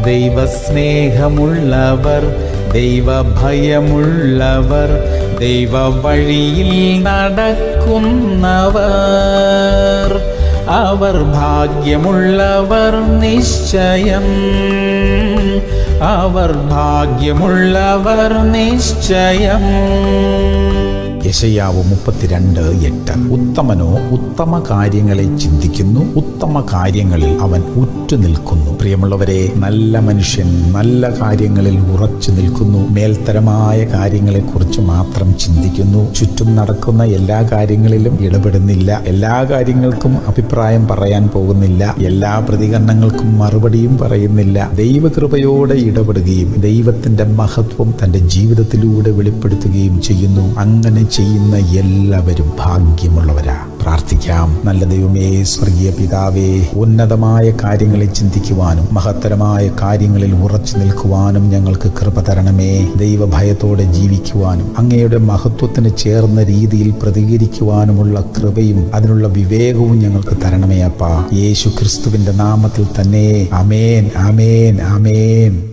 ദൈവസ്നേഹമുള്ളവർ ദൈവഭയമുള്ളവർ ദൈവ വഴിയിൽ നടക്കുന്നവർ അവർ ഭാഗ്യമുള്ളവർ നിശ്ചയം അവർ ഭാഗ്യമുള്ളവർ നിശ്ചയം യശയാവ് മുപ്പത്തിരണ്ട് എട്ട് ഉത്തമനോ ഉത്തമ കാര്യങ്ങളെ ചിന്തിക്കുന്നു ഉത്തമ കാര്യങ്ങളിൽ അവൻ ഉറ്റുനിൽക്കുന്നു പ്രിയമുള്ളവരെ നല്ല മനുഷ്യൻ നല്ല കാര്യങ്ങളിൽ ഉറച്ചു നിൽക്കുന്നു മേൽത്തരമായ കാര്യങ്ങളെക്കുറിച്ച് മാത്രം ചിന്തിക്കുന്നു ചുറ്റും നടക്കുന്ന എല്ലാ കാര്യങ്ങളിലും ഇടപെടുന്നില്ല എല്ലാ കാര്യങ്ങൾക്കും അഭിപ്രായം പറയാൻ പോകുന്നില്ല എല്ലാ പ്രതികരണങ്ങൾക്കും മറുപടിയും പറയുന്നില്ല ദൈവകൃപയോടെ ഇടപെടുകയും ദൈവത്തിന്റെ മഹത്വം തന്റെ ജീവിതത്തിലൂടെ വെളിപ്പെടുത്തുകയും ചെയ്യുന്നു അങ്ങനെ ചെയ്യുന്ന എല്ലാവരും ഭാഗ്യമുള്ളവരാ പ്രാർത്ഥിക്കാം നല്ല ദൈവമേ സ്വർഗീയ പിതാവേ ഉന്നതമായ കാര്യങ്ങളെ ചിന്തിക്കുവാനും മഹത്തരമായ കാര്യങ്ങളിൽ ഉറച്ചു നിൽക്കുവാനും ഞങ്ങൾക്ക് കൃപ തരണമേ ദൈവഭയത്തോടെ ജീവിക്കുവാനും അങ്ങയുടെ മഹത്വത്തിന് ചേർന്ന രീതിയിൽ പ്രതികരിക്കുവാനുമുള്ള കൃപയും അതിനുള്ള വിവേകവും ഞങ്ങൾക്ക് തരണമേ അപ്പ യേശു ക്രിസ്തുവിന്റെ നാമത്തിൽ തന്നെ അമേൻ അമേൻ അമേൻ